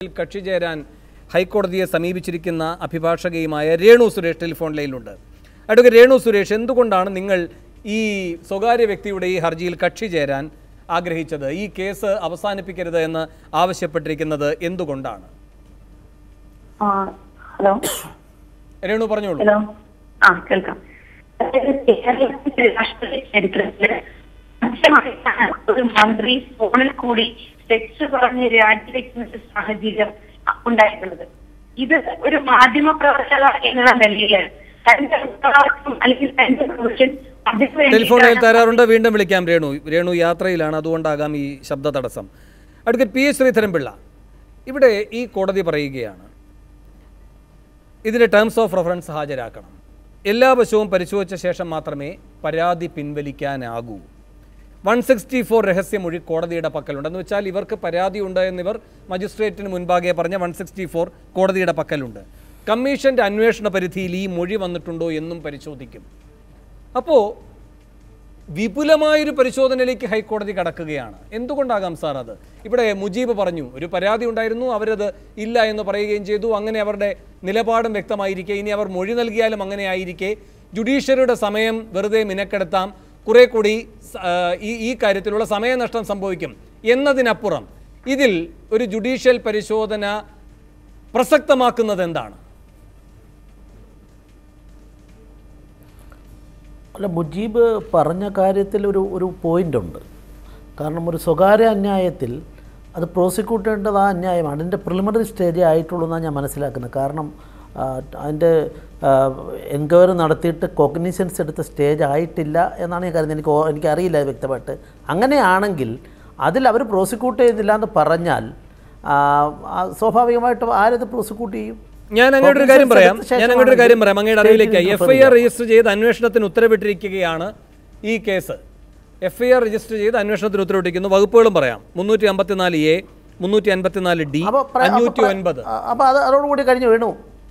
കക്ഷി ചേരാൻ ഹൈക്കോടതിയെ സമീപിച്ചിരിക്കുന്ന അഭിഭാഷകയുമായ രേണു സുരേഷ് ടെലിഫോൺ ലൈനിലുണ്ട് അഡ്വക്കേറ്റ് രേണു സുരേഷ് എന്തുകൊണ്ടാണ് നിങ്ങൾ ഈ സ്വകാര്യ വ്യക്തിയുടെ ഈ ഹർജിയിൽ കക്ഷി ചേരാൻ ആഗ്രഹിച്ചത് ഈ കേസ് അവസാനിപ്പിക്കരുത് എന്ന് ആവശ്യപ്പെട്ടിരിക്കുന്നത് എന്തുകൊണ്ടാണ് ആ, ഹലോ രേണു പറഞ്ഞോളൂ ഹലോ ആ കേൾക്കാം അതായത് കേരളത്തിന്റെ രാഷ്ട്രീയ ചരിത്രത്തില് ആദ്യമായിട്ടാണ് ഒരു മന്ത്രി ഫോണിൽ കൂടി സെക്സ് പറഞ്ഞ് രാജിവെക്കുന്ന ഒരു സാഹചര്യം ഉണ്ടായിട്ടുള്ളത് ഇത് ഒരു മാധ്യമ പ്രവർത്തക എന്നുള്ള നിലയിൽ തന്റെ ഉത്തരവാദിത്വം അല്ലെങ്കിൽ തന്റെ പ്രൊഫഷൻ അതിന് ടെലിഫോൺ ലൈൻ വേണ്ടിയിട്ടാണ് തരാറുണ്ട് വീണ്ടും വിളിക്കാം രേണു രേണു യാത്രയിലാണ് അതുകൊണ്ടാകാം ഈ ശബ്ദ തടസ്സം അഡ്വക്കേറ്റ് പി എസ് ശ്രീധരൻപിള്ള ഇവിടെ ഈ കോടതി പറയുകയാണ് ഇതിന് ടേംസ് ഓഫ് റെഫറൻസ് ഹാജരാക്കണം എല്ലാ വശവും പരിശോധിച്ച ശേഷം മാത്രമേ പരാതി പിൻവലിക്കാനാകൂ വൺ സിക്സ്റ്റി ഫോർ രഹസ്യമൊഴി കോടതിയുടെ പക്കലുണ്ട് എന്ന് വെച്ചാൽ ഇവർക്ക് പരാതിയുണ്ട് എന്നിവർ മജിസ്ട്രേറ്റിന് മുൻപാകെ പറഞ്ഞ വൺ സിക്സ്റ്റി ഫോർ കോടതിയുടെ പക്കലുണ്ട് കമ്മീഷന്റെ അന്വേഷണ പരിധിയിൽ ഈ മൊഴി വന്നിട്ടുണ്ടോ എന്നും പരിശോധിക്കും അപ്പോൾ വിപുലമായൊരു പരിശോധനയിലേക്ക് ഹൈക്കോടതി കടക്കുകയാണ് എന്തുകൊണ്ടാകാം സാർ അത് ഇവിടെ മുജീബ് പറഞ്ഞു ഒരു പരാതി ഉണ്ടായിരുന്നു അവരത് ഇല്ല എന്ന് പറയുകയും ചെയ്തു അങ്ങനെ അവരുടെ നിലപാടും വ്യക്തമായിരിക്കെ ഇനി അവർ മൊഴി നൽകിയാലും അങ്ങനെ ആയിരിക്കെ ജുഡീഷ്യറിയുടെ സമയം വെറുതെ മിനക്കെടുത്താം കുറെ കൂടി സ- ആ, ഈ ഈ കാര്യത്തിലുള്ള സമയനഷ്ടം സംഭവിക്കും എന്നതിനപ്പുറം ഇതിൽ ഒരു ജുഡീഷ്യൽ പരിശോധന പ്രസക്തമാക്കുന്നത് എന്താണ് അല്ല മുജീബ് പറഞ്ഞ കാര്യത്തിൽ ഒരു ഒരു പോയിൻ്റ് ഉണ്ട് കാരണം ഒരു സ്വകാര്യ അന്യായത്തിൽ അത് പ്രോസിക്യൂട്ട് ചെയ്യേണ്ടത് ആ അന്യായമാണ് അതിൻ്റെ പ്രിലിമിനറി സ്റ്റേജേ ആയിട്ടുള്ളൂ എന്നാണ് ഞാൻ മനസ്സിലാക്കുന്നത് കാരണം ആ, അതിൻ്റെ എൻക്വയറി നടത്തിയിട്ട് കോഗ്നിസൻസ് എടുത്ത സ്റ്റേജ് ആയിട്ടില്ല എന്നാണ് ഞാൻ കരുതുന്നത് എനിക്ക് ഓ- എനിക്കറിയില്ല അത് വ്യക്തമായിട്ട് അങ്ങനെയാണെങ്കിൽ അതിൽ അവർ പ്രോസിക്യൂട്ട് ചെയ്യുന്നില്ല എന്ന് പറഞ്ഞാൽ ആ, ആ, സ്വാഭാവികമായിട്ടും ആരത് പ്രോസിക്യൂട്ട് ചെയ്യും ഞാൻ അങ്ങോട്ട് ഒരു കാര്യം പറയാം Cognizance ഞാൻ അങ്ങോട്ട് ഒരു കാര്യം പറയാം അങ്ങയുടെ അറിവിലേക്ക് സ്റ്റേറ്റിൽ എഫ് ഐ ആർ രജിസ്റ്റർ ചെയ്ത് അന്വേഷണത്തിന് ഉത്തരവിട്ടിരിക്കുകയാണ് ഈ case F I R register ചെയ്ത് അന്വേഷണത്തിന് ഉത്തരവിട്ടിരിക്കുന്നു വകുപ്പുകളും പറയാം മുന്നൂറ്റി അമ്പത്തിനാല് എ മുന്നൂറ്റി അൻപത്തിനാല് ഡി അപ്പോൾ പ്ര- അപ്പോൾ അഞ്ഞൂറ്റി പ്ര- ഒൻപത് ആ, അപ്പോൾ അത് അതോടുകൂടി കഴിഞ്ഞു വേണു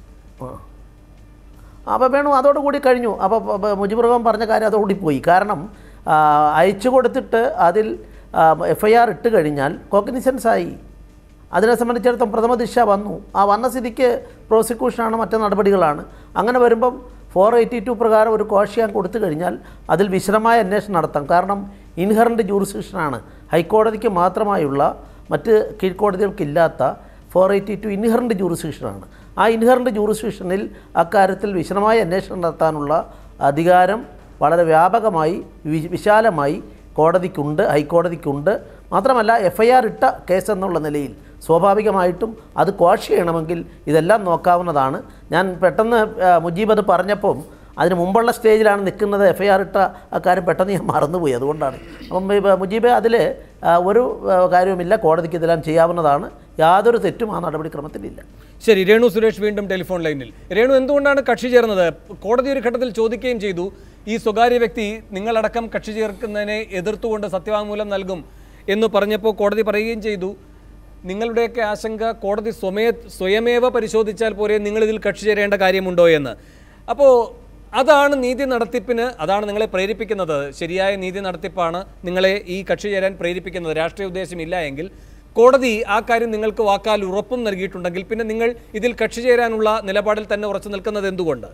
അപ്പോൾ വേണു അതോടുകൂടി കഴിഞ്ഞു അപ്പോൾ മുജിബുർ റഹ്മാൻ പറഞ്ഞ കാര്യം അതോടുകൂടി പോയി കാരണം ആ, അയച്ചു കൊടുത്തിട്ട് അതിൽ എഫ് ഐ ആർ ഇട്ട് കഴിഞ്ഞാൽ കോഗ്നിസൻസ് ആയി അതിനെ സംബന്ധിച്ചിടത്തോളം പ്രഥമ ദിശ വന്നു ആ വന്ന സ്ഥിതിക്ക് പ്രോസിക്യൂഷനാണ് മറ്റു നടപടികളാണ് അങ്ങനെ വരുമ്പം ഫോർ എയ്റ്റി ടു പ്രകാരം ഒരു കോഷ്യാൻ കൊടുത്തു കഴിഞ്ഞാൽ അതിൽ വിശദമായ അന്വേഷണം നടത്താം കാരണം ഇൻഹറൻറ്റ് ജൂറിസ്ഡിക്ഷനാണ് ഹൈക്കോടതിക്ക് മാത്രമായുള്ള മറ്റ് കീഴ്ക്കോടതികൾക്കില്ലാത്ത ഫോർ എയ്റ്റി ടു ഇൻഹറൻറ്റ് ജൂറിസ്ഡിക്ഷനാണ് ആ ഇൻഹറൻറ്റ് ജൂറിസ്ഡിക്ഷനിൽ അക്കാര്യത്തിൽ വിശദമായ അന്വേഷണം നടത്താനുള്ള അധികാരം വളരെ വ്യാപകമായി വി- വിശാലമായി കോടതിക്കുണ്ട് ഹൈക്കോടതിക്കുണ്ട് മാത്രമല്ല എഫ് ഐ ആർ ഇട്ട കേസ് എന്നുള്ള നിലയിൽ സ്വാഭാവികമായിട്ടും അത് ക്വാഷ് ചെയ്യണമെങ്കിൽ ഇതെല്ലാം നോക്കാവുന്നതാണ് ഞാൻ പെട്ടെന്ന് ആ, മുജീബ് അത് പറഞ്ഞപ്പം അതിന് മുമ്പുള്ള സ്റ്റേജിലാണ് നിൽക്കുന്നത് എഫ് ഐ ആർ ഇട്ട ആ കാര്യം പെട്ടെന്ന് ഞാൻ മറന്നുപോയി അതുകൊണ്ടാണ് അപ്പം ഈ മുജീബ് അതിൽ ഒരു ആ, കാര്യവുമില്ല കോടതിക്ക് ഇതെല്ലാം ചെയ്യാവുന്നതാണ് യാതൊരു തെറ്റും ആ നടപടിക്രമത്തിലില്ല ശരി രേണു സുരേഷ് വീണ്ടും ടെലിഫോൺ ലൈനിൽ രേണു എന്തുകൊണ്ടാണ് കക്ഷി ചേർന്നത് കോടതി ഒരു ഘട്ടത്തിൽ ചോദിക്കുകയും ചെയ്തു ഈ സ്വകാര്യ വ്യക്തി നിങ്ങളടക്കം കക്ഷി ചേർക്കുന്നതിനെ എതിർത്തുകൊണ്ട് സത്യവാങ്മൂലം നൽകും എന്ന് പറഞ്ഞപ്പോൾ കോടതി പറയുകയും ചെയ്തു നിങ്ങളുടെയൊക്കെ ആശങ്ക കോടതി സ്വമേ സ്വയമേവ പരിശോധിച്ചാൽ പോരെ നിങ്ങളിതിൽ കക്ഷി ചേരേണ്ട കാര്യമുണ്ടോ എന്ന് അപ്പോൾ അതാണ് നീതി നടത്തിപ്പിന് അതാണ് നിങ്ങളെ പ്രേരിപ്പിക്കുന്നത് ശരിയായ നീതി നടത്തിപ്പാണ് നിങ്ങളെ ഈ കക്ഷി ചേരാൻ പ്രേരിപ്പിക്കുന്നത് രാഷ്ട്രീയ ഉദ്ദേശമില്ല എങ്കിൽ കോടതി ആ കാര്യം നിങ്ങൾക്ക് വാക്കാൽ ഉറപ്പും നൽകിയിട്ടുണ്ടെങ്കിൽ പിന്നെ നിങ്ങൾ ഇതിൽ കക്ഷി ചേരാനുള്ള നിലപാടിൽ തന്നെ ഉറച്ചു നിൽക്കുന്നത് എന്തുകൊണ്ട്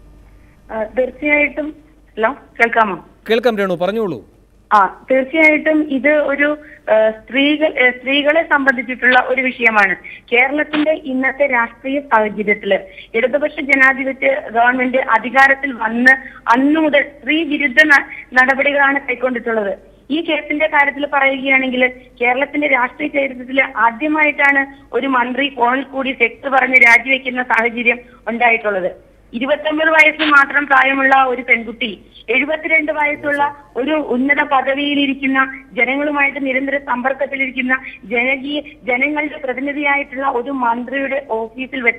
ആ, തീർച്ചയായിട്ടും ഹലോ കേൾക്കാമോ കേൾക്കാം രേണു പറഞ്ഞോളൂ ആ തീർച്ചയായിട്ടും ഇത് ഒരു ആ, സ്ത്രീകൾ ആ, സ്ത്രീകളെ സംബന്ധിച്ചിട്ടുള്ള ഒരു വിഷയമാണ് കേരളത്തിന്റെ ഇന്നത്തെ രാഷ്ട്രീയ സാഹചര്യത്തില് ഇടതുപക്ഷ ജനാധിപത്യ ഗവൺമെന്റ് അധികാരത്തിൽ വന്ന് അന്നു മുതൽ സ്ത്രീ വിരുദ്ധ ന- നടപടികളാണ് കൈക്കൊണ്ടിട്ടുള്ളത് ഈ കേസിന്റെ കാര്യത്തിൽ പറയുകയാണെങ്കിൽ കേരളത്തിന്റെ രാഷ്ട്രീയ ചരിത്രത്തിൽ ആദ്യമായിട്ടാണ് ഒരു മന്ത്രി ഫോണിൽ കൂടി സെക്സ് പറഞ്ഞ് രാജിവെക്കുന്ന സാഹചര്യം ഉണ്ടായിട്ടുള്ളത് ഇരുപത്തൊമ്പത് വയസ്സ് മാത്രം പ്രായമുള്ള ഒരു പെൺകുട്ടി എഴുപത്തിരണ്ട് വയസ്സുള്ള ഒരു ഉന്നത പദവിയിലിരിക്കുന്ന ജനങ്ങളുമായിട്ട് നിരന്തര സമ്പർക്കത്തിലിരിക്കുന്ന ജനകീയ ജനങ്ങളുടെ പ്രതിനിധിയായിട്ടുള്ള ഒരു മന്ത്രിയുടെ ഓഫീസിൽ വെച്ച്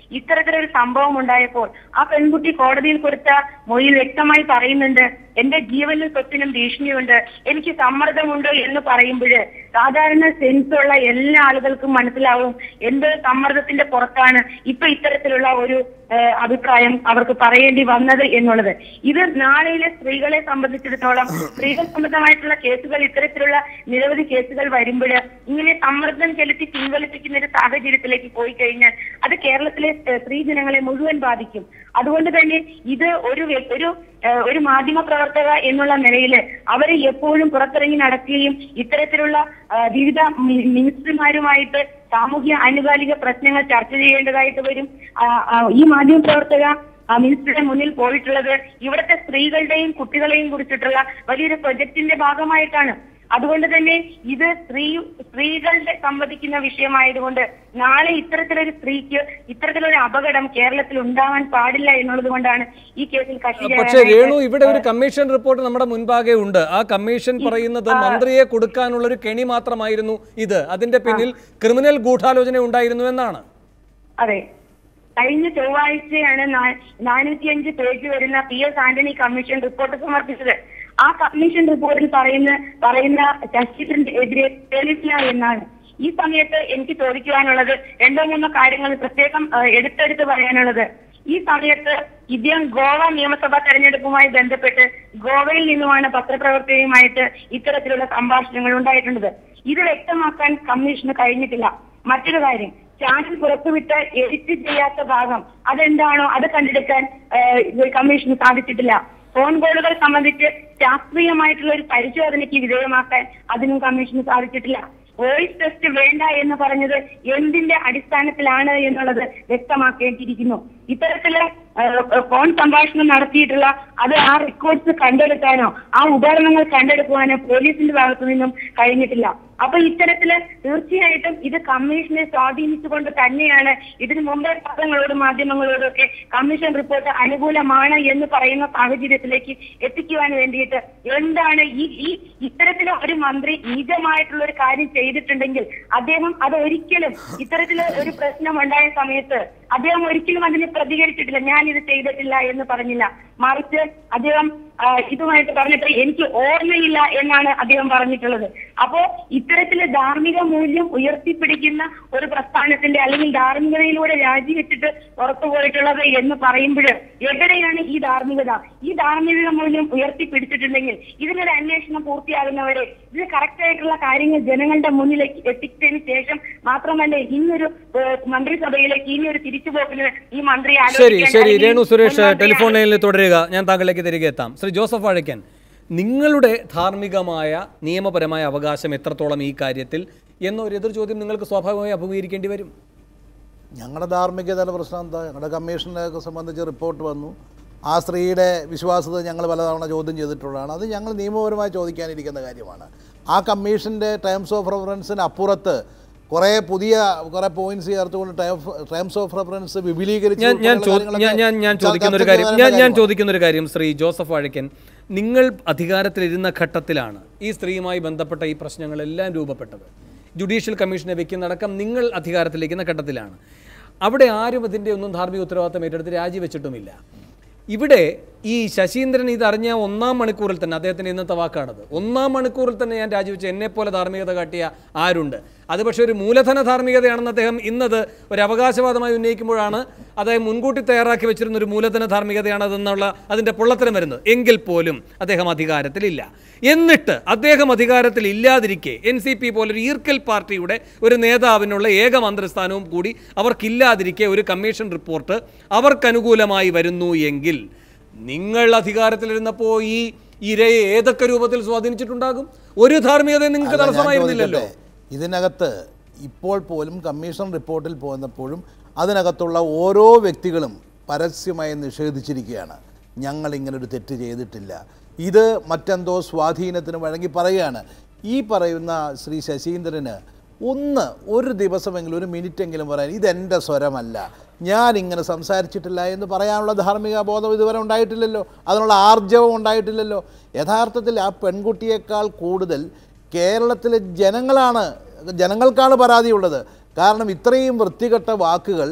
ഇത്തരത്തിലൊരു സംഭവം ഉണ്ടായപ്പോൾ ആ പെൺകുട്ടി കോടതിയിൽ കൊടുത്ത മൊഴിയിൽ വ്യക്തമായി പറയുന്നുണ്ട് എന്റെ ജീവനും സ്വത്തിനും ഭീഷണിയുണ്ട് എനിക്ക് സമ്മർദ്ദമുണ്ട് എന്ന് പറയുമ്പോൾ സാധാരണ സെൻസ് ഉള്ള എല്ലാ ആളുകൾക്കും മനസ്സിലാവും എന്ത് സമ്മർദ്ദത്തിന്റെ പുറത്താണ് ഇപ്പൊ ഇത്തരത്തിലുള്ള ഒരു ഏഹ്, അഭിപ്രായം അവർക്ക് പറയേണ്ടി വന്നത് എന്നുള്ളത് ഇത് നാളെയിലെ സ്ത്രീകളെ സംബന്ധിച്ചിടത്തോളം സ്ത്രീകൾ സംബന്ധമായിട്ടുള്ള കേസുകൾ ഇത്തരത്തിലുള്ള നിരവധി കേസുകൾ വരുമ്പോൾ ഇങ്ങനെ സമ്മർദ്ദം ചെലുത്തി പിൻവലിപ്പിക്കുന്ന ഒരു സാഹചര്യത്തിലേക്ക് പോയി കഴിഞ്ഞാൽ അത് കേരളത്തിലെ ഏഹ്, സ്ത്രീ ജനങ്ങളെ മുഴുവൻ ബാധിക്കും അതുകൊണ്ട് തന്നെ ഇത് ഒരു വ്യ- ഒരു ഏഹ്, ഒരു മാധ്യമ പ്രവർത്തക എന്നുള്ള നിലയിൽ അവരെ എപ്പോഴും പുറത്തിറങ്ങി നടക്കുകയും ഇത്തരത്തിലുള്ള ആ, വിവിധ മി- മിനിസ്റ്റർമാരുമായിട്ട് സാമൂഹ്യ ആനുകാലിക പ്രശ്നങ്ങൾ ചർച്ച ചെയ്യേണ്ടതായിട്ട് വരും ആ, ആ, ഈ മാധ്യമ പ്രവർത്തക ആ മിനിസ്റ്ററുടെ മുന്നിൽ പോയിട്ടുള്ളത് ഇവിടുത്തെ സ്ത്രീകളുടെയും കുട്ടികളെയും കുറിച്ചിട്ടുള്ള വലിയൊരു പ്രൊജക്ടിന്റെ ഭാഗമായിട്ടാണ് അതുകൊണ്ട് തന്നെ ഇത് സ്ത്രീ സ്ത്രീകളുടെ സംവദിക്കുന്ന വിഷയമായതുകൊണ്ട് നാളെ ഇത്തരത്തിലൊരു സ്ത്രീക്ക് ഇത്തരത്തിലൊരു അപകടം കേരളത്തിൽ ഉണ്ടാവാൻ പാടില്ല എന്നുള്ളത് കൊണ്ടാണ് ഈ കേസിൽ കക്ഷി പക്ഷേ ചേരാനായിട്ട് രേണു ഇവിടെ ഒരു കമ്മീഷൻ റിപ്പോർട്ട് നമ്മുടെ മുൻപാകെ ഉണ്ട് ആ കമ്മീഷൻ പറയുന്നത് മന്ത്രിയെ കൊടുക്കാനുള്ള ഒരു കെണി മാത്രമായിരുന്നു ഇത് അതിന്റെ പിന്നിൽ ക്രിമിനൽ ഗൂഢാലോചന ഉണ്ടായിരുന്നു എന്നാണ് അതെ കഴിഞ്ഞ ചൊവ്വാഴ്ചയാണ് നാനൂറ്റിയഞ്ച് പേജ് വരുന്ന P S Antony commission report സമർപ്പിച്ചത് ആ കമ്മീഷൻ റിപ്പോർട്ടിൽ പറയുന്ന പറയുന്ന ശശിധരനെതിരെ തെളിവില്ല എന്നാണ് ഈ സമയത്ത് എനിക്ക് ചോദിക്കുവാനുള്ളത് രണ്ടോ മൂന്നോ കാര്യങ്ങൾ പ്രത്യേകം ആ, എടുത്തെടുത്ത് പറയാനുള്ളത് ഈ സമയത്ത് ഇദ്ദേഹം ഗോവ നിയമസഭാ തെരഞ്ഞെടുപ്പുമായി ബന്ധപ്പെട്ട് ഗോവയിൽ നിന്നുമാണ് പത്രപ്രവർത്തകയുമായിട്ട് ഇത്തരത്തിലുള്ള സംഭാഷണങ്ങൾ ഉണ്ടായിട്ടുള്ളത് ഇത് വ്യക്തമാക്കാൻ കമ്മീഷന് കഴിഞ്ഞിട്ടില്ല മറ്റൊരു കാര്യം ചാനൽ പുറത്തുവിട്ട് എഡിറ്റ് ചെയ്യാത്ത ഭാഗം അതെന്താണോ അത് കണ്ടെടുക്കാൻ ഏഹ്, ഇത് കമ്മീഷന് സാധിച്ചിട്ടില്ല ഫോൺ കോളുകൾ സംബന്ധിച്ച് ശാസ്ത്രീയമായിട്ടുള്ള ഒരു പരിശോധനയ്ക്ക് വിധേയമാക്കാൻ അതിനും കമ്മീഷന് സാധിച്ചിട്ടില്ല വോയിസ് ടെസ്റ്റ് വേണ്ട എന്ന് പറഞ്ഞത് എന്തിന്റെ അടിസ്ഥാനത്തിലാണ് എന്നുള്ളത് വ്യക്തമാക്കേണ്ടിയിരിക്കുന്നു ഇത്തരത്തില് ഏഹ്, ഫോൺ സംഭാഷണം നടത്തിയിട്ടുള്ള അത് ആ റെക്കോർഡ്സ് കണ്ടെടുക്കാനോ ആ ഉപകരണങ്ങൾ കണ്ടെടുക്കുവാനോ പോലീസിന്റെ ഭാഗത്തു നിന്നും കഴിഞ്ഞിട്ടില്ല അപ്പൊ ഇത്തരത്തില് തീർച്ചയായിട്ടും ഇത് കമ്മീഷനെ സ്വാധീനിച്ചുകൊണ്ട് തന്നെയാണ് ഇതിനു മുമ്പേ പത്രങ്ങളോടും മാധ്യമങ്ങളോടും ഒക്കെ കമ്മീഷൻ റിപ്പോർട്ട് അനുകൂലമാണ് എന്ന് പറയുന്ന സാഹചര്യത്തിലേക്ക് എത്തിക്കുവാൻ വേണ്ടിയിട്ട് എന്താണ് ഈ ഈ ഇത്തരത്തില് ഒരു മന്ത്രി നീചമായിട്ടുള്ള ഒരു കാര്യം ചെയ്തിട്ടുണ്ടെങ്കിൽ അദ്ദേഹം അത് ഒരിക്കലും ഇത്തരത്തില് ഒരു പ്രശ്നം ഉണ്ടായ സമയത്ത് അദ്ദേഹം ഒരിക്കലും അതിന് പ്രതികരിച്ചിട്ടില്ല ഞാൻ ഇത് ചെയ്തിട്ടില്ല എന്ന് പറഞ്ഞില്ല മറിച്ച് അദ്ദേഹം ആ, ഇതുമായിട്ട് പറഞ്ഞിട്ട് എനിക്ക് ഓർമ്മയില്ല എന്നാണ് അദ്ദേഹം പറഞ്ഞിട്ടുള്ളത് അപ്പോ ഇത്തരത്തില് ധാർമ്മിക മൂല്യം ഉയർത്തിപ്പിടിക്കുന്ന ഒരു പ്രസ്ഥാനത്തിന്റെ അല്ലെങ്കിൽ ധാർമ്മികതയിലൂടെ രാജിവെച്ചിട്ട് പുറത്തു പോയിട്ടുള്ളത് എന്ന് പറയുമ്പോൾ എവിടെയാണ് ഈ ധാർമ്മികത ഈ ധാർമ്മിക മൂല്യം ഉയർത്തിപ്പിടിച്ചിട്ടുണ്ടെങ്കിൽ ഇതിനൊരു അന്വേഷണം പൂർത്തിയാകുന്നവരെ ഇത് കറക്റ്റ് ആയിട്ടുള്ള കാര്യങ്ങൾ ജനങ്ങളുടെ മുന്നിലേക്ക് എത്തിച്ചതിന് ശേഷം മാത്രമല്ല ഇന്നൊരു ഏഹ്, മന്ത്രിസഭയിലേക്ക് ഇനി ഒരു തിരിച്ചുപോക്കിന് ഈ മന്ത്രി ശരി ആലോചിക്കാൻ ശരി അല്ലെങ്കിൽ രേണു സുരേഷ് മുൻമന്ത്രി ടെലിഫോൺ ലൈനിൽ തുടരുക ഞാൻ താങ്കളിലേക്ക് തിരികെ എത്താം ശ്രീ ജോസഫ് വാഴയ്ക്കൻ നിങ്ങളുടെ ധാർമ്മികമായ നിയമപരമായ അവകാശം എത്രത്തോളം ഈ കാര്യത്തിൽ എന്നൊരു എതിർ ചോദ്യം നിങ്ങൾക്ക് സ്വാഭാവികമായി അഭിമുഖീകരിക്കേണ്ടി വരും ഞങ്ങളുടെ ധാർമ്മികതയുടെ പ്രശ്നം എന്താ ഞങ്ങളുടെ കമ്മീഷനെയൊക്കെ സംബന്ധിച്ച് റിപ്പോർട്ട് വന്നു ആ സ്ത്രീയുടെ വിശ്വാസത ഞങ്ങൾ പലതവണ ചോദ്യം ചെയ്തിട്ടുള്ളതാണ് അത് ഞങ്ങൾ നിയമപരമായി ചോദിക്കാനിരിക്കുന്ന കാര്യമാണ് ആ കമ്മീഷൻ്റെ ടേംസ് ഓഫ് റെഫറൻസിന് അപ്പുറത്ത് കുറേ പുതിയ കുറേ പോയിന്റ്സ് ചേർത്തുകൊണ്ട് ടേംസ് ഓഫ് റെഫറൻസ് വിപുലീകരിച്ച് ഞാൻ ഞാൻ ഉൾപ്പെടെയുള്ള ചോ- ഞാൻ ഞാൻ ഞാൻ കാര്യങ്ങളൊക്കെ ചോദിക്കുന്ന ഒരു ചർച്ച കാര്യം ചെയ്ത് ഞാൻ ഞാൻ കാര്യമാണ്. ചോദിക്കുന്ന ഒരു കാര്യം ശ്രീ ജോസഫ് വാഴയ്ക്കൻ നിങ്ങൾ അധികാരത്തിലിരുന്ന ഘട്ടത്തിലാണ് ഈ സ്ത്രീയുമായി ബന്ധപ്പെട്ട ഈ പ്രശ്നങ്ങളെല്ലാം രൂപപ്പെട്ടത് ജുഡീഷ്യൽ കമ്മീഷനെ വെക്കുന്നതടക്കം നിങ്ങൾ അധികാരത്തിലിരിക്കുന്ന ഘട്ടത്തിലാണ് അവിടെ ആരും ഇതിൻ്റെ ഒന്നും ധാർമ്മിക ഉത്തരവാദിത്തം ഏറ്റെടുത്ത് രാജിവെച്ചിട്ടുമില്ല ഇവിടെ ഈ ശശീന്ദ്രൻ ഇത് അറിഞ്ഞ ഒന്നാം മണിക്കൂറിൽ തന്നെ അദ്ദേഹത്തിൻ്റെ ഇന്നത്തെ വാക്കാണത് ഒന്നാം മണിക്കൂറിൽ തന്നെ ഞാൻ രാജിവെച്ച് എന്നെപ്പോലെ ധാർമ്മികത കാട്ടിയ ആരുണ്ട് അത് പക്ഷേ ഒരു മൂലധന ധാർമ്മികതയാണെന്ന് അദ്ദേഹം ഇന്നത് ഒരു അവകാശവാദമായി ഉന്നയിക്കുമ്പോഴാണ് അദ്ദേഹം മുൻകൂട്ടി തയ്യാറാക്കി വെച്ചിരുന്ന ഒരു മൂലധന ധാർമ്മികതയാണതെന്നുള്ള അതിൻ്റെ പൊള്ളത്തരം വരുന്നത് എങ്കിൽ പോലും അദ്ദേഹം അധികാരത്തിലില്ല എന്നിട്ട് അദ്ദേഹം അധികാരത്തിൽ ഇല്ലാതിരിക്കെ എൻ സി പി പോലൊരു ഈർക്കൽ പാർട്ടിയുടെ ഒരു നേതാവിനുള്ള ഏക മന്ത്രിസ്ഥാനവും കൂടി അവർക്കില്ലാതിരിക്കെ ഒരു കമ്മീഷൻ റിപ്പോർട്ട് അവർക്കനുകൂലമായി വരുന്നു എങ്കിൽ നിങ്ങൾ അധികാരത്തിലിരുന്നപ്പോൾ ഈ ഇരയെ ഏതൊക്കെ രൂപത്തിൽ സ്വാധീനിച്ചിട്ടുണ്ടാകും ഒരു ധാർമ്മികതയും നിങ്ങൾക്ക് അല്ല, ഞാൻ തടസ്സമായിരുന്നില്ലല്ലോ ചോദിക്കട്ടെ, ഇതിനകത്ത് ഇപ്പോൾ പോലും കമ്മീഷൻ റിപ്പോർട്ടിൽ പോന്നപ്പോഴും അതിനകത്തുള്ള ഓരോ വ്യക്തികളും പരസ്യമായി നിഷേധിച്ചിരിക്കുകയാണ് ഞങ്ങൾ ഇങ്ങനൊരു തെറ്റ് ചെയ്തിട്ടില്ല ഇത് മറ്റെന്തോ സ്വാധീനത്തിന് വഴങ്ങി പറയുകയാണ് ഈ പറയുന്ന ശ്രീ ശശീന്ദ്രന് ഒന്ന് ഒരു ദിവസമെങ്കിലും ഒരു മിനിറ്റെങ്കിലും പറയാൻ ഇതെൻ്റെ സ്വരമല്ല ഞാൻ ഇങ്ങനെ സംസാരിച്ചിട്ടില്ല എന്ന് പറയാനുള്ള ധാർമ്മിക ബോധം ഇതുവരെ ഉണ്ടായിട്ടില്ലല്ലോ അതിനുള്ള ആർജവം ഉണ്ടായിട്ടില്ലല്ലോ യഥാർത്ഥത്തിൽ ആ പെൺകുട്ടിയേക്കാൾ കൂടുതൽ കേരളത്തിലെ ജനങ്ങളാണ് ജനങ്ങൾക്കാണ് പരാതിയുള്ളത് കാരണം ഇത്രയും വൃത്തികെട്ട വാക്കുകൾ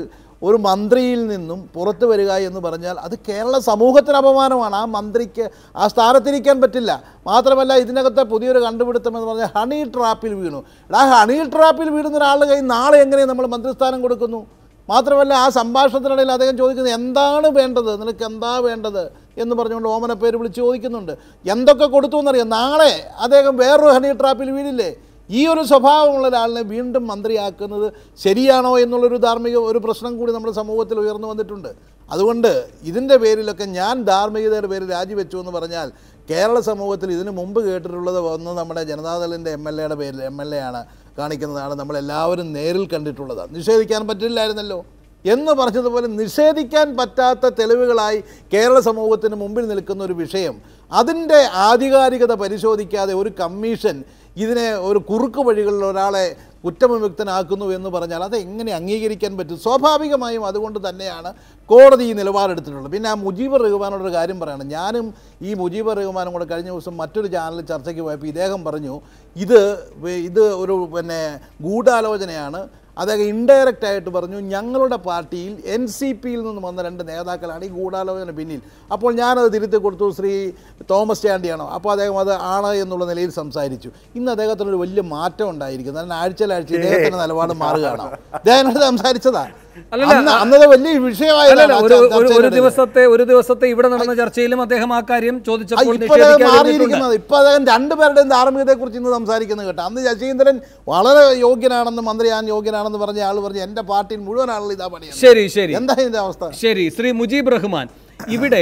ഒരു മന്ത്രിയിൽ നിന്നും പുറത്തു വരിക എന്ന് പറഞ്ഞാൽ അത് കേരള സമൂഹത്തിന് അപമാനമാണ് ആ മന്ത്രിക്ക് ആ സ്ഥാനത്തിരിക്കാൻ പറ്റില്ല മാത്രമല്ല ഇതിനകത്തെ പുതിയൊരു കണ്ടുപിടുത്തം എന്ന് പറഞ്ഞാൽ ഹണി ട്രാപ്പിൽ വീണു ആ ഹണി ട്രാപ്പിൽ വീഴുന്ന ഒരാളുടെ കയ്യിൽ നാളെ എങ്ങനെ നമ്മൾ മന്ത്രിസ്ഥാനം കൊടുക്കുന്നു മാത്രമല്ല ആ സംഭാഷണത്തിനിടയിൽ അദ്ദേഹം ചോദിക്കുന്നത് എന്താണ് വേണ്ടത് നിനക്ക് എന്താ വേണ്ടത് എന്ന് പറഞ്ഞുകൊണ്ട് ഓമന പേര് വിളിച്ച് ചോദിക്കുന്നുണ്ട് എന്തൊക്കെ കൊടുത്തു എന്നറിയാം നാളെ അദ്ദേഹം വേറൊരു ഹണി ട്രാപ്പിൽ വീഴില്ലേ ഈ ഒരു സ്വഭാവമുള്ള ഒരാളിനെ വീണ്ടും മന്ത്രിയാക്കുന്നത് ശരിയാണോ എന്നുള്ളൊരു ധാർമ്മിക ഒരു പ്രശ്നം കൂടി നമ്മുടെ സമൂഹത്തിൽ ഉയർന്നു വന്നിട്ടുണ്ട് അതുകൊണ്ട് ഇതിൻ്റെ പേരിലൊക്കെ ഞാൻ ധാർമ്മികതയുടെ പേരിൽ രാജിവെച്ചു എന്ന് പറഞ്ഞാൽ കേരള സമൂഹത്തിൽ ഇതിനു മുമ്പ് കേട്ടിട്ടുള്ളത് ഒന്ന് നമ്മുടെ ജനതാദളിൻ്റെ എം എൽ എയുടെ പേരിൽ എം എൽ എ ആണ് കാണിക്കുന്നതാണ് നമ്മളെല്ലാവരും നേരിൽ കണ്ടിട്ടുള്ളത് നിഷേധിക്കാൻ പറ്റില്ലായിരുന്നല്ലോ എന്ന് പറഞ്ഞതുപോലെ നിഷേധിക്കാൻ പറ്റാത്ത തെളിവുകളായി കേരള സമൂഹത്തിന് മുമ്പിൽ നിൽക്കുന്ന ഒരു വിഷയം അതിൻ്റെ ആധികാരികത പരിശോധിക്കാതെ ഒരു കമ്മീഷൻ ഇതിനെ ഒരു കുറുക്ക് വഴികളിൽ ഒരാളെ കുറ്റവിമുക്തനാക്കുന്നു എന്ന് പറഞ്ഞാൽ അത് എങ്ങനെ അംഗീകരിക്കാൻ പറ്റും സ്വാഭാവികമായും അതുകൊണ്ട് തന്നെയാണ് കോടതി ഈ നിലപാടെടുത്തിട്ടുള്ളത് പിന്നെ ആ മുജീബർ റഹ്മാനോടൊരു കാര്യം പറയണം ഞാനും ഈ മുജീബർ റഹ്മാനും കൂടെ കഴിഞ്ഞ ദിവസം മറ്റൊരു ചാനലിൽ ചർച്ചയ്ക്ക് പോയപ്പോൾ ഇദ്ദേഹം പറഞ്ഞു ഇത് വേ- ഇത് ഒരു പിന്നെ ഗൂഢാലോചനയാണ് അദ്ദേഹം ഇൻഡയറക്റ്റ് ആയിട്ട് പറഞ്ഞു ഞങ്ങളുടെ പാർട്ടിയിൽ എൻ സി പിയിൽ നിന്ന് വന്ന രണ്ട് നേതാക്കളാണ് ഈ ഗൂഢാലോചന പിന്നിൽ അപ്പോൾ ഞാനത് തിരുത്തി കൊടുത്തു ശ്രീ തോമസ് ചാണ്ടിയാണോ അപ്പോൾ അദ്ദേഹം അത് ആണ് എന്നുള്ള നിലയിൽ സംസാരിച്ചു ഇന്ന് അദ്ദേഹത്തിനൊരു വലിയ മാറ്റം ഉണ്ടായിരിക്കുന്നു അതിന് ആഴ്ചയിലാഴ്ച ഇദ്ദേഹത്തിൻ്റെ നിലപാട് മാറുകയാണോ അദ്ദേഹം എന്നോട് സംസാരിച്ചതാ അല്ലല്ല, അന്ന് അന്നത് വലിയ വിഷയമായതാണ് അല്ലല്ല, ആ ഒരു ചർച്ച- ഒരു- ഒരു ചർച്ചയുടെ ഇടയിൽ. ദിവസത്തെ ഒരു ദിവസത്തെ ഇവിടെ നടന്ന ചർച്ചയിലും അദ്ദേഹം ആ കാര്യം ആ, ചോദിച്ചപ്പോൾ ഇപ്പൊ അദ്ദേഹം നിഷേധിക്കാൻ കഴിഞ്ഞിട്ടുണ്ട്. മാറിയിരിക്കുന്നത് ഇപ്പൊ അദ്ദേഹം രണ്ടുപേരുടെയും ധാർമ്മികതയെ കുറിച്ച് ഇന്ന് സംസാരിക്കുന്നത് കേട്ടോ അന്ന് ശശീന്ദ്രൻ വളരെ യോഗ്യനാണെന്ന് മന്ത്രി ഞാൻ യോഗ്യനാണെന്ന് പറഞ്ഞ ആൾ പറഞ്ഞു എന്റെ പാർട്ടിയിൽ മുഴുവൻ ആളുകൾ ഇതാ പണിയാണ് ശരി ശരി എന്താ ഇതിന്റെ അവസ്ഥ ശരി ശ്രീ മുജീബ് റഹ്മാൻ ഇവിടെ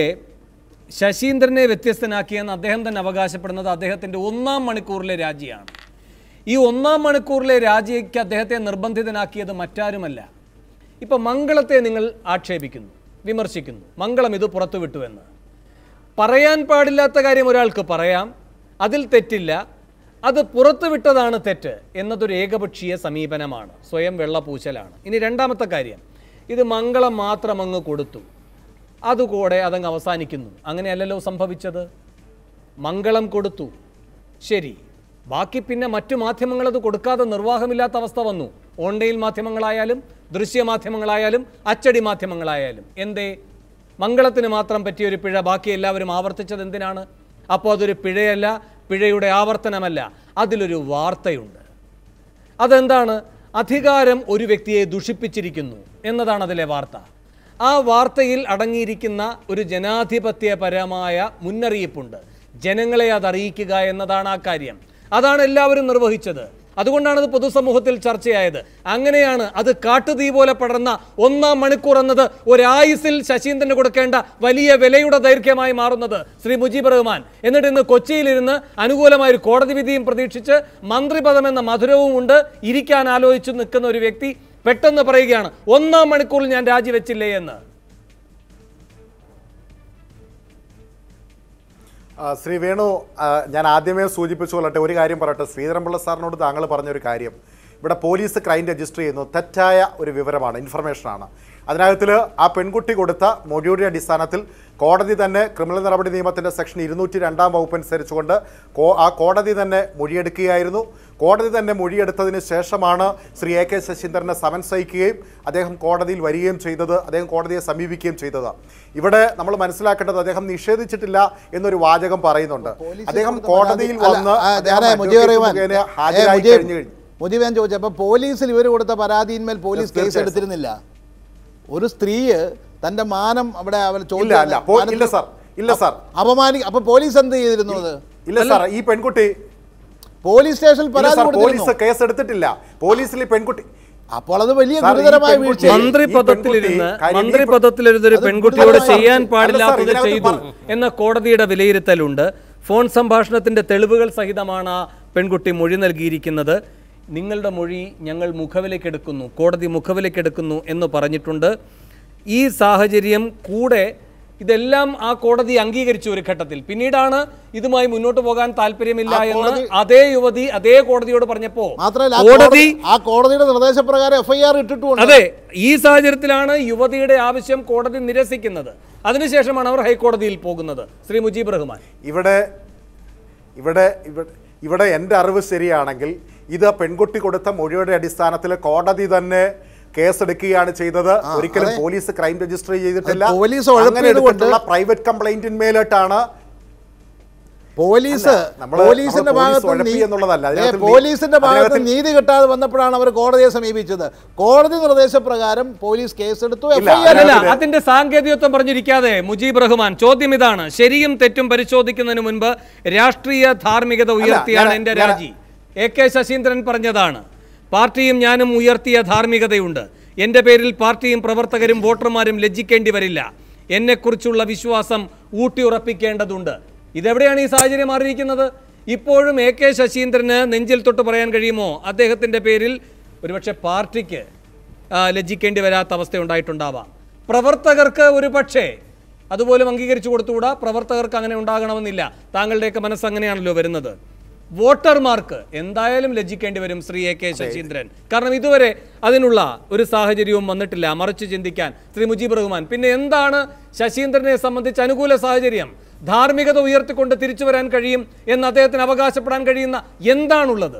ശശീന്ദ്രനെ വ്യത്യസ്തനാക്കിയെന്ന് അദ്ദേഹം തന്നെ അവകാശപ്പെടുന്നത് അദ്ദേഹത്തിന്റെ ഒന്നാം മണിക്കൂറിലെ രാജിയാണ് ഈ ഒന്നാം മണിക്കൂറിലെ രാജിക്ക് അദ്ദേഹത്തെ നിർബന്ധിതനാക്കിയത് മറ്റാരുമല്ല ഇപ്പൊ മംഗളത്തെ നിങ്ങൾ ആക്ഷേപിക്കുന്നു വിമർശിക്കുന്നു മംഗളം ഇത് പുറത്തുവിട്ടു എന്ന് പറയാൻ പാടില്ലാത്ത കാര്യം ഒരാൾക്ക് പറയാം അതിൽ തെറ്റില്ല അത് പുറത്തുവിട്ടതാണ് തെറ്റ് എന്നതൊരു ഏകപക്ഷീയ സമീപനമാണ് സ്വയം വെള്ളപൂശലാണ് ഇനി രണ്ടാമത്തെ കാര്യം ഇത് മംഗളം മാത്രം അങ്ങ് കൊടുത്തു അതുകൂടെ അതങ്ങ് അവസാനിക്കുന്നു അങ്ങനെയല്ലല്ലോ സംഭവിച്ചത് മംഗളം കൊടുത്തു ശരി ബാക്കി പിന്നെ മറ്റു മാധ്യമങ്ങൾ അത് കൊടുക്കാതെ നിർവാഹമില്ലാത്ത അവസ്ഥ വന്നു ഓൺലൈൻ മാധ്യമങ്ങളായാലും ദൃശ്യമാധ്യമങ്ങളായാലും അച്ചടി മാധ്യമങ്ങളായാലും എന്തേ മംഗളത്തിന് മാത്രം പറ്റിയ ഒരു പിഴ ബാക്കി എല്ലാവരും ആവർത്തിച്ചത് എന്തിനാണ് അപ്പോൾ അതൊരു പിഴയല്ല പിഴയുടെ ആവർത്തനമല്ല അതിലൊരു വാർത്തയുണ്ട് അതെന്താണ് അധികാരം ഒരു വ്യക്തിയെ ദുഷിപ്പിച്ചിരിക്കുന്നു എന്നതാണ് അതിലെ വാർത്ത ആ വാർത്തയിൽ അടങ്ങിയിരിക്കുന്ന ഒരു ജനാധിപത്യപരമായ മുന്നറിയിപ്പുണ്ട് ജനങ്ങളെ അത് അറിയിക്കുക എന്നതാണ് ആ കാര്യം അതാണ് എല്ലാവരും നിർവഹിച്ചത് അതുകൊണ്ടാണ് അത് പൊതുസമൂഹത്തിൽ ചർച്ചയായത് അങ്ങനെയാണ് അത് കാട്ടുതീ പോലെ പടർന്ന ഒന്നാം മണിക്കൂർ എന്നത് ഒരായുസിൽ ശശീന്ദ്രന് കൊടുക്കേണ്ട വലിയ വിലയുടെ ദൈർഘ്യമായി മാറുന്നത് ശ്രീ മുജീബ് റഹ്മാൻ എന്നിട്ട് ഇന്ന് കൊച്ചിയിലിരുന്ന് അനുകൂലമായ ഒരു കോടതി വിധിയും പ്രതീക്ഷിച്ച് മന്ത്രിപദം എന്ന മധുരവും ഉണ്ട് ഇരിക്കാൻ ആലോചിച്ചു നിൽക്കുന്ന ഒരു വ്യക്തി പെട്ടെന്ന് പറയുകയാണ് ഒന്നാം മണിക്കൂറിൽ ഞാൻ രാജിവെച്ചില്ലേ എന്ന് ആ, ശ്രീ വേണു ആ, ഞാൻ ആദ്യമേ സൂചിപ്പിച്ചു കൊള്ളട്ടെ ഒരു കാര്യം പറയട്ടെ ശ്രീധരൻപിള്ള സാറിനോട് താങ്കൾ പറഞ്ഞൊരു കാര്യം ഇവിടെ പോലീസ് ക്രൈം രജിസ്റ്റർ ചെയ്യുന്നു തെറ്റായ ഒരു വിവരമാണ് ഇൻഫർമേഷനാണ് അതിനകത്തിൽ ആ പെൺകുട്ടി കൊടുത്ത മൊഴിയുടെ അടിസ്ഥാനത്തിൽ കോടതി തന്നെ ക്രിമിനൽ നടപടി നിയമത്തിൻ്റെ സെക്ഷൻ ഇരുന്നൂറ്റി രണ്ടാം വകുപ്പ് അനുസരിച്ചുകൊണ്ട് കോ ആ കോടതി തന്നെ മൊഴിയെടുക്കുകയായിരുന്നു കോടതി തന്നെ മൊഴിയെടുത്തതിന് ശേഷമാണ് ശ്രീ എ കെ ശശീന്ദ്രനെ സമൻസ് അയക്കുകയും അദ്ദേഹം കോടതിയിൽ വരികയും ചെയ്തത് അദ്ദേഹം കോടതിയെ സമീപിക്കുകയും ചെയ്തത് ഇവിടെ നമ്മൾ മനസ്സിലാക്കേണ്ടത് അദ്ദേഹം നിഷേധിച്ചിട്ടില്ല എന്നൊരു വാചകം പറയുന്നുണ്ട് പോലീസ് അദ്ദേഹം കൊടുത്ത കോടതിയിൽ പരാതി- വന്ന് അല്ല, ആ, അദ്ദേഹം ഞാനേ മുജീബ് advocate റഹ്മാൻ, മുഖേന ഏ, ഹാജരായി മുജീബ്- കഴിഞ്ഞു കഴിഞ്ഞു മുജീബ് ഞാൻ ചോദിച്ചു അപ്പൊ പോലീസിൽ ഇവർ കൊടുത്ത പരാതിന്മേൽ പോലീസ് Yes, കേസ് തീർച്ചയായും. എടുത്തിരുന്നില്ല ഒരു സ്ത്രീയെ തന്റെ മാനം അവിടെ അവർ ഇല്ല അല്ല പോ- ഇല്ല സാർ ഇല്ല സാർ അപമാനി അപ്പൊ പോലീസ് എന്ത് ചെയ്തിരുന്നു അത് ഇല്ല സാർ ഈ പെൺകുട്ടി പോലീസ് സ്റ്റേഷനിൽ ഇല്ല പരാതി സാർ കൊടുത്തിരുന്നു പോലീസ് കേസ് എടുത്തിട്ടില്ല പോലീസിൽ ഈ പെൺകുട്ടി അപ്പോൾ അത് വലിയ സാർ, ഈ ഗുരുതരമായ പെൺകുട്ടി- വീഴ്ച മന്ത്രി ഈ പദത്തിലിരുന്ന് പെൺകുട്ടി കാര്യം ഈ മന്ത്രി പെ- പദത്തിലിരുന്നൊരു അത് പെൺകുട്ടിയോട് ഗുരുതരമായ ചെയ്യാൻ അല്ല സാർ, പാടില്ലാത്തത് ഇതിനകത്ത് ചെയ്തു പറ- എന്ന കോടതിയുടെ വിലയിരുത്തലുണ്ട് ഫോൺ സംഭാഷണത്തിന്റെ തെളിവുകൾ സഹിതമാണ് ആ പെൺകുട്ടി മൊഴി നൽകിയിരിക്കുന്നത് നിങ്ങളുടെ മൊഴി ഞങ്ങൾ മുഖവിലേക്കെടുക്കുന്നു കോടതി മുഖവിലേക്കെടുക്കുന്നു എന്ന് പറഞ്ഞിട്ടുണ്ട് ഈ സാഹചര്യം കൂടെ ഇതെല്ലാം ആ കോടതി അംഗീകരിച്ചു ഒരു ഘട്ടത്തിൽ പിന്നീടാണ് ഇതുമായി മുന്നോട്ട് പോകാൻ താല്പര്യമില്ല ആ എന്ന് കോടതി- അതേ യുവതി അതേ കോടതിയോട് പറഞ്ഞപ്പോ മാത്രമല്ല ആ കോടതി കോടതി ആ കോടതിയുടെ നിർദ്ദേശപ്രകാരം എഫ്ഐആർ ഇട്ടിട്ടുമുണ്ട് അതെ ഈ സാഹചര്യത്തിലാണ് യുവതിയുടെ ആവശ്യം കോടതി നിരസിക്കുന്നത് അതിനുശേഷമാണ് അവർ ഹൈക്കോടതിയിൽ പോകുന്നത് ശ്രീ മുജീബ് റഹ്മാൻ ഇവിടെ ഇവിടെ ഇവിടെ ഇവിടെ എൻ്റെ അറിവ് ശരിയാണെങ്കിൽ ഇത് പെൺകുട്ടി കൊടുത്ത മൊഴിയുടെ അടിസ്ഥാനത്തിൽ കോടതി തന്നെ കേസെടുക്കുകയാണ് ചെയ്തത് ആ, ഒരിക്കലും അതെ. പോലീസ് ക്രൈം രജിസ്റ്റർ ചെയ്തിട്ടില്ല അത് പോലീസ് അങ്ങനെ ഉഴപ്പിയത് കൊണ്ട് എടുത്തിട്ടുള്ള പ്രൈവറ്റ് കംപ്ലൈന്റിന്മേലിട്ടാണ് പോലീസ് അല്ല, നമ്മള് പോലീസിന്റെ നമ്മള് പോലീസ് ഭാഗത്ത് ഉഴപ്പി നീ- എന്നുള്ളതല്ല. ഏ, അതിനകത്ത് നീ- പോലീസിന്റെ ഭാഗത്ത് അതിനകത്ത് നീതി കിട്ടാതെ വന്നപ്പോഴാണ് അവർ കോടതിയെ സമീപിച്ചത് കോടതി നിർദ്ദേശപ്രകാരം പോലീസ് കേസെടുത്തു ഇല്ല, എഫ്ഐആർ അല്ലല്ല അതിനകത്ത് അതിന്റെ സാങ്കേതികത്വം പറഞ്ഞിരിക്കാതെ മുജീബ് റഹ്മാൻ ചോദ്യം ഇതാണ് ശരിയും തെറ്റും പരിശോധിക്കുന്നതിന് മുൻപ് രാഷ്ട്രീയ ധാർമ്മികത ഉയർത്തിയാണ് ഞാൻ- എന്റെ ഞാൻ- രാജി എ കെ ശശീന്ദ്രൻ പറഞ്ഞതാണ് പാർട്ടിയും ഞാനും ഉയർത്തിയ ധാർമ്മികതയുണ്ട് എന്റെ പേരിൽ പാർട്ടിയും പ്രവർത്തകരും വോട്ടർമാരും ലജ്ജിക്കേണ്ടി വരില്ല എന്നെക്കുറിച്ചുള്ള വിശ്വാസം ഊട്ടിയുറപ്പിക്കേണ്ടതുണ്ട് ഇതെവിടെയാണ് ഈ സാഹചര്യം മാറിയിരിക്കുന്നത് ഇപ്പോഴും എ കെ ശശീന്ദ്രന് നെഞ്ചിൽ തൊട്ട് പറയാൻ കഴിയുമോ അദ്ദേഹത്തിന്റെ പേരിൽ ഒരുപക്ഷെ പാർട്ടിക്ക് ആ, ലജ്ജിക്കേണ്ടി വരാത്ത അവസ്ഥ ഉണ്ടായിട്ടുണ്ടാവാം പ്രവർത്തകർക്ക് ഒരു പക്ഷേ അതുപോലും അംഗീകരിച്ചു കൊടുത്തുകൂടാ പ്രവർത്തകർക്ക് അങ്ങനെ ഉണ്ടാകണമെന്നില്ല താങ്കളുടെയൊക്കെ മനസ്സ് അങ്ങനെയാണല്ലോ വരുന്നത് വോട്ടർമാർക്ക് എന്തായാലും ലജ്ജിക്കേണ്ടി വരും ശ്രീ എ കെ ശശീന്ദ്രൻ കാരണം ഇതുവരെ അതിനുള്ള ഒരു സാഹചര്യവും വന്നിട്ടില്ല മറിച്ച് ചിന്തിക്കാൻ ശ്രീ മുജീബ് റഹ്മാൻ പിന്നെ എന്താണ് ശശീന്ദ്രനെ സംബന്ധിച്ച് അനുകൂല സാഹചര്യം ധാർമ്മികത ഉയർത്തിക്കൊണ്ട് തിരിച്ചു വരാൻ കഴിയും എന്ന് അദ്ദേഹത്തിന് അവകാശപ്പെടാൻ കഴിയുന്ന എന്താണുള്ളത്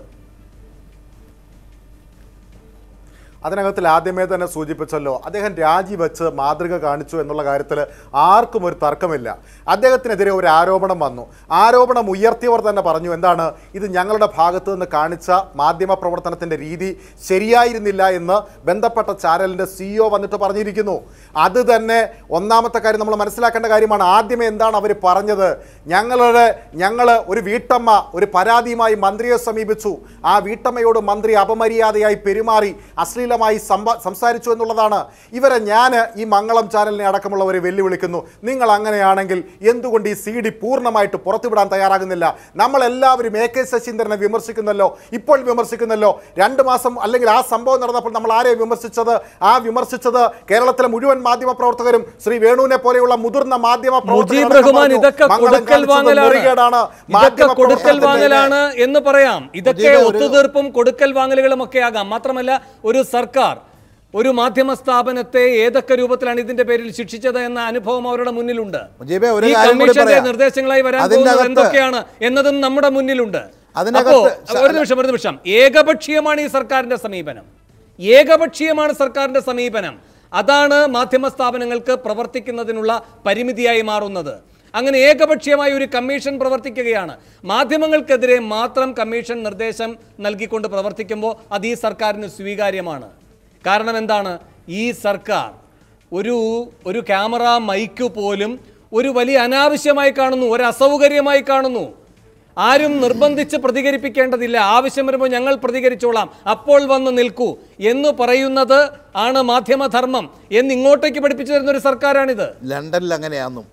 അതിനകത്തിൽ ആദ്യമേ തന്നെ സൂചിപ്പിച്ചല്ലോ അദ്ദേഹം രാജിവെച്ച് മാതൃക കാണിച്ചു എന്നുള്ള കാര്യത്തിൽ ആർക്കും ഒരു തർക്കമില്ല അദ്ദേഹത്തിനെതിരെ ഒരു ആരോപണം വന്നു ആരോപണം ഉയർത്തിയവർ തന്നെ പറഞ്ഞു എന്താണ് ഇത് ഞങ്ങളുടെ ഭാഗത്തു നിന്ന് കാണിച്ച മാധ്യമ പ്രവർത്തനത്തിൻ്റെ രീതി ശരിയായിരുന്നില്ല എന്ന് ബന്ധപ്പെട്ട ചാനലിൻ്റെ സിഇഒ വന്നിട്ട് പറഞ്ഞിരിക്കുന്നു അത് തന്നെ ഒന്നാമത്തെ കാര്യം നമ്മൾ മനസ്സിലാക്കേണ്ട കാര്യമാണ് ആദ്യമേ എന്താണ് അവർ പറഞ്ഞത് ഞങ്ങളുടെ ഞങ്ങൾ ഒരു വീട്ടമ്മ ഒരു പരാതിയുമായി മന്ത്രിയെ സമീപിച്ചു ആ വീട്ടമ്മയോട് മന്ത്രി അപമര്യാദയായി പെരുമാറി അശ്ലീലമായി സംഭ സംസാരിച്ചു എന്നുള്ളതാണ് ഇവരെ ഞാൻ ഈ മംഗളം ചാനലിനെ അടക്കമുള്ളവരെ വെല്ലുവിളിക്കുന്നു നിങ്ങൾ അങ്ങനെയാണെങ്കിൽ എന്തുകൊണ്ട് ഈ സി ഡി പൂർണ്ണമായിട്ട് പുറത്തുവിടാൻ തയ്യാറാകുന്നില്ല നമ്മളെല്ലാവരും എ കെ ശശീന്ദ്രനെ വിമർശിക്കുന്നല്ലോ ഇപ്പോൾ വിമർശിക്കുന്നല്ലോ രണ്ട് മാസം അല്ലെങ്കിൽ ആ സംഭവം നടന്നപ്പോൾ നമ്മൾ ആരെ വിമർശിച്ചത് ആ വിമർശിച്ചത് കേരളത്തിലെ മുഴുവൻ മാധ്യമ പ്രവർത്തകരും ശ്രീ വേണുവിനെ പോലെയുള്ള മുതിർന്ന മാധ്യമ മുജീബ് പ്രവർത്തകരടക്കം റഹ്മാൻ പറഞ്ഞു, ഇതൊക്കെ മംഗളം കൊടുക്കൽ കാണിച്ചത് വാങ്ങലാണ് മുറികേടാണ്. ഇതൊക്കെ മാധ്യമ കൊടുക്കൽ പ്രവർത്തനത്തിന്റെ വാങ്ങലാണ് എന്ന് പറയാം ഇതൊക്കെ മുജീബ് ഒരു- ഒത്തുതീർപ്പും കൊടുക്കൽ വാങ്ങലുകളും ഒക്കെ ആകാം മാത്രമല്ല ഒരു സർക്കാർ ഒരു മാധ്യമ സ്ഥാപനത്തെ ഏതൊക്കെ രൂപത്തിലാണ് ഇതിന്റെ പേരിൽ ശിക്ഷിച്ചത് എന്ന അനുഭവം അവരുടെ മുന്നിലുണ്ട് മുജീബേ, ഒരു ഈ കാര്യം കൂടി കമ്മീഷന്റെ പറയാം. നിർദ്ദേശങ്ങളായി വരാൻ അതിന്റെ പോകുന്നത് അകത്ത് എന്തൊക്കെയാണ് എന്നതും നമ്മുടെ മുന്നിലുണ്ട് അതിനകത്ത് അപ്പോ ഒരു നിമിഷം ഒരു നിമിഷം ഏകപക്ഷീയമാണ് ഈ സർക്കാരിന്റെ സമീപനം ഏകപക്ഷീയമാണ് സർക്കാരിന്റെ സമീപനം അതാണ് മാധ്യമ സ്ഥാപനങ്ങൾക്ക് പ്രവർത്തിക്കുന്നതിനുള്ള പരിമിതിയായി മാറുന്നത് അങ്ങനെ ഏകപക്ഷീയമായ ഒരു കമ്മീഷൻ പ്രവർത്തിക്കുകയാണ് മാധ്യമങ്ങൾക്കെതിരെ മാത്രം കമ്മീഷൻ നിർദ്ദേശം നൽകിക്കൊണ്ട് പ്രവർത്തിക്കുമ്പോൾ അത് ഈ സർക്കാരിന് സ്വീകാര്യമാണ് കാരണം എന്താണ് ഈ സർക്കാർ ഒരു ഒരു ക്യാമറ മൈക്ക് പോലും ഒരു വലിയ അനാവശ്യമായി കാണുന്നു ഒരു അസൗകര്യമായി കാണുന്നു ആരും നിർബന്ധിച്ച് പ്രതികരിപ്പിക്കേണ്ടതില്ല ആവശ്യം വരുമ്പോൾ ഞങ്ങൾ പ്രതികരിച്ചോളാം അപ്പോൾ വന്ന് നിൽക്കൂ എന്ന് പറയുന്നത് ആണ് മാധ്യമധർമ്മം എന്ന് ഇങ്ങോട്ടേക്ക് പഠിപ്പിച്ചു തരുന്ന ഒരു സർക്കാരാണിത് ലണ്ടനിൽ അങ്ങനെയാന്നും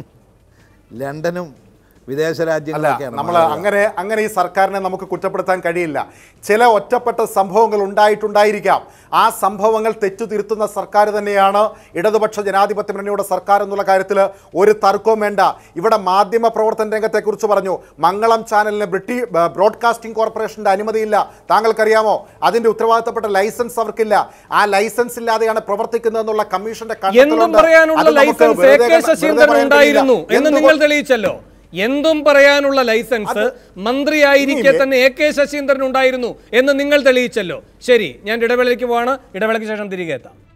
ലണ്ടനും വിദേശ അല്ല രാജ്യങ്ങളൊക്കെയാണ് നമ്മൾ മാതൃക. അങ്ങനെ അങ്ങനെ ഈ സർക്കാരിനെ നമുക്ക് കുറ്റപ്പെടുത്താൻ കഴിയില്ല ചില ഒറ്റപ്പെട്ട സംഭവങ്ങൾ ഉണ്ടായിട്ടുണ്ടായിരിക്കാം ആ സംഭവങ്ങൾ തെറ്റു തിരുത്തുന്ന സർക്കാർ തന്നെയാണ് ഇടതുപക്ഷ ജനാധിപത്യ മുന്നണിയുടെ സർക്കാർ എന്നുള്ള കാര്യത്തിൽ ഒരു തർക്കവും വേണ്ട ഇവിടെ മാധ്യമ പ്രവർത്തന രംഗത്തെക്കുറിച്ച് പറഞ്ഞു മംഗളം ചാനലിന് ബ്രിട്ടീഷ് ബ്രോഡ്കാസ്റ്റിംഗ് കോർപ്പറേഷന്റെ അനുമതിയില്ല താങ്കൾക്കറിയാമോ അതിന്റെ ഉത്തരവാദിത്തപ്പെട്ട ലൈസൻസ് അവർക്കില്ല ആ ലൈസൻസ് ഇല്ലാതെയാണ് പ്രവർത്തിക്കുന്നതെന്നുള്ള കമ്മീഷന്റെ എന്തും കണ്ടെത്തലുണ്ട്. പറയാനുള്ള അത് നമുക്ക് ലൈസൻസ് എ വെറുതെ കെ വെറുതെ ശശീന്ദ്രൻ പറയാൻ ഉണ്ടായിരുന്നു കഴിയില്ല. എന്ന് എന്തുകൊ- നിങ്ങൾ തെളിയിച്ചല്ലോ എന്തും പറയാനുള്ള ലൈസൻസ് മന്ത്രിയായിരിക്കെ ഇനി- തന്നെ എ കെ ശശീന്ദ്രൻ ഉണ്ടായിരുന്നു എന്ന് നിങ്ങൾ തെളിയിച്ചല്ലോ ശരി ഞാൻ ഇടവേളയ്ക്ക് പോവാണ് ഇടവേളയ്ക്ക് ശേഷം തിരികെ എത്താം